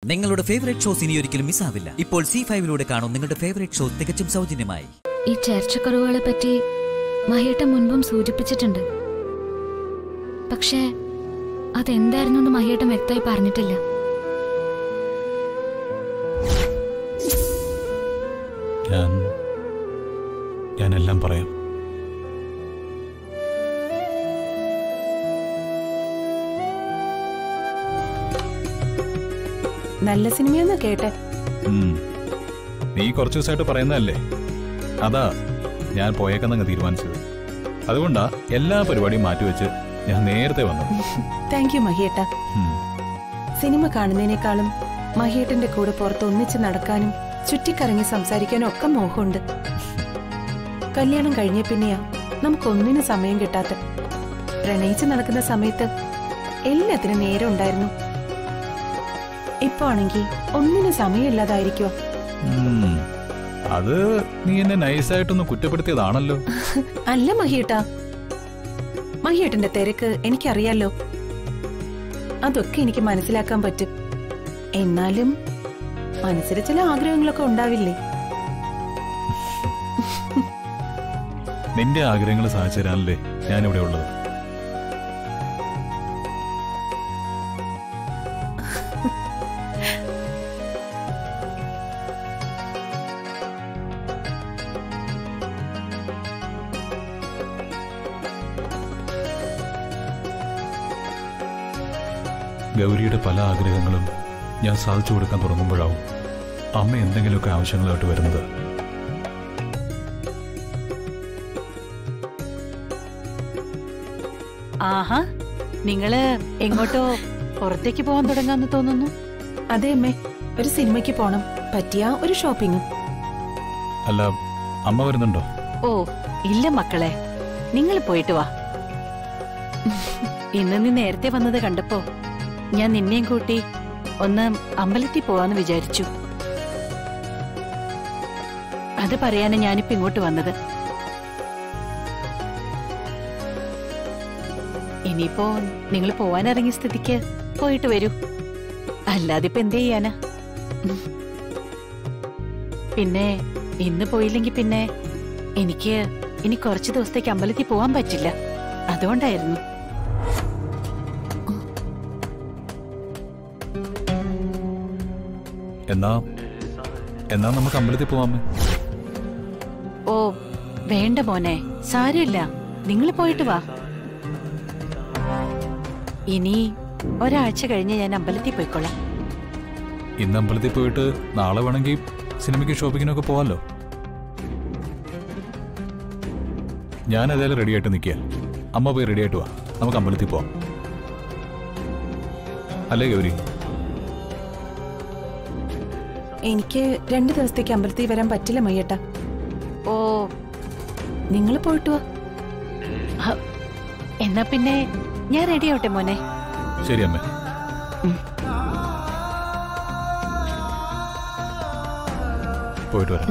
നിങ്ങളുടെ favourite shows ഇനി ഒരിക്കലും മിസ്സാവില്ല ഇപ്പോൾ സി ഫൈവിലൂടെ കാണും നിങ്ങളുടെ ഫേവറേറ്റ് ഷോ തികച്ചും സൗജന്യമായി ഈ ചേർച്ചക്കുറവുകളെ പറ്റി മഹിയേട്ട മുൻപും സൂചിപ്പിച്ചിട്ടുണ്ട് പക്ഷേ അതെന്തായിരുന്നു എന്ന് മഹിയേട്ടൻ വ്യക്തമായി പറഞ്ഞിട്ടില്ല ഞാൻ ഞാനെല്ലാം പറയാം നല്ല സിനിമയെന്നാ കേട്ടെ ഉം. നീ കുറച്ച് ദിവസമായിട്ട് പറയുന്നതല്ലേ അതാ ഞാൻ പോയേക്കെന്നങ്ങ് തീരുമാനിച്ചത് അതുകൊണ്ടാ എല്ലാ പരിപാടിയും മാറ്റിവെച്ച് ഞാൻ നേരത്തെ വന്നു താങ്ക് യു മഹിയേട്ട ഉം. സിനിമ കാണുന്നതിനേക്കാളും മഹിയേട്ടന്റെ കൂടെ പുറത്ത് ഒന്നിച്ച് നടക്കാനും ചുറ്റിക്കറങ്ങി സംസാരിക്കാനും ഒക്കെ മോഹമുണ്ട് കല്യാണം കഴിഞ്ഞ പിന്നെയാ നമുക്കൊന്നിനും സമയം കിട്ടാത്ത പ്രണയിച്ച് നടക്കുന്ന സമയത്ത് എല്ലാത്തിനും നേരം ഉണ്ടായിരുന്നു ഇപ്പൊ ആണെങ്കി ഒന്നിനും സമയമില്ലാതായിരിക്കുക ഉം. അത് നീ എന്നെ നൈസായിട്ടൊന്ന് കുറ്റപ്പെടുത്തിയതാണല്ലോ അല്ല മഹിയേട്ട മഹിയേട്ടന്റെ തിരക്ക് എനിക്കറിയാലോ അതൊക്കെ എനിക്ക് മനസ്സിലാക്കാൻ പറ്റും എന്നാലും മനസ്സിൽ ചില ആഗ്രഹങ്ങളൊക്കെ ഉണ്ടാവില്ലേ നിന്റെ ആഗ്രഹങ്ങൾ സാധിച്ചു തരാനല്ലേ ഞാനിവിടെ ഉള്ളത് ഗൗരിയുടെ പല ആഗ്രഹങ്ങളും ഞാൻ സാധിച്ചു കൊടുക്കാൻ തുടങ്ങുമ്പോഴാവും അമ്മ എന്തെങ്കിലുമൊക്കെ ആവശ്യങ്ങളായിട്ട് വരുന്നത് ആഹാ നിങ്ങള് എങ്ങോട്ടോ പുറത്തേക്ക് പോകാൻ തുടങ്ങാന്ന് തോന്നുന്നു അതെ അമ്മേ ഒരു സിനിമയ്ക്ക് പോണം പറ്റിയ ഒരു ഷോപ്പിംഗും അല്ല അമ്മ വരുന്നുണ്ടോ ഓ ഇല്ല മക്കളെ നിങ്ങൾ പോയിട്ട് വാ ഇന്ന് നീ നേരത്തെ വന്നത് കണ്ടപ്പോ ഞാൻ നിന്നെയും കൂട്ടി ഒന്ന് അമ്പലത്തിൽ പോവാന്ന് വിചാരിച്ചു അത് പറയാനാ ഞാനിപ്പോ ഇങ്ങോട്ട് വന്നത് ഇനിയിപ്പോ നിങ്ങൾ പോവാനിറങ്ങിയ സ്ഥിതിക്ക് പോയിട്ട് വരൂ അല്ലാതെ ഇപ്പൊ എന്ത് ചെയ്യാനാ ഉം. പിന്നെ ഇന്ന് പോയില്ലെങ്കിൽ പിന്നെ എനിക്ക് ഇനി കുറച്ച് ദിവസത്തേക്ക് അമ്പലത്തിൽ പോവാൻ പറ്റില്ല അതുകൊണ്ടായിരുന്നു എന്നാ എന്നാ നമുക്ക് അമ്പലത്തിൽ പോവാമേ ഓ വേണ്ട മോനെ സാരമില്ല നിങ്ങൾ പോയിട്ട് വാ ഇനി ഒരാഴ്ച കഴിഞ്ഞ് ഞാൻ അമ്പലത്തിൽ പോയിക്കോളാം ഇന്ന് അമ്പലത്തിൽ പോയിട്ട് നാളെ വേണമെങ്കിൽ സിനിമയ്ക്ക് ഷോപ്പിങ്ങിനൊക്കെ പോവാമല്ലോ ഞാൻ ഏതായാലും റെഡി ആയിട്ട് നിൽക്കുക അമ്മ പോയി റെഡി ആയിട്ട് വാ നമുക്ക് അമ്പലത്തിൽ പോവാം അല്ലേ ഗൗരി എനിക്ക് രണ്ടു ദിവസത്തേക്ക് അമ്പലത്തിൽ വരാൻ പറ്റില്ല മയ്യേട്ട ഓ നിങ്ങൾ പോയിട്ട് വാ ഹ, എന്നാ പിന്നെ ഞാൻ റെഡി ആവട്ടെ മോനെ ശരി അമ്മേ പോയിട്ട് വരാം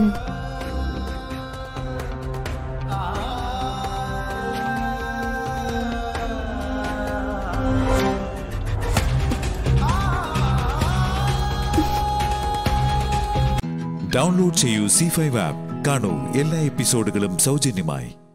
ഡൗൺലോഡ് ചെയ്യൂ സി ഫൈവ് ആപ്പ് കാണൂ എല്ലാ എപ്പിസോഡുകളും സൗജന്യമായി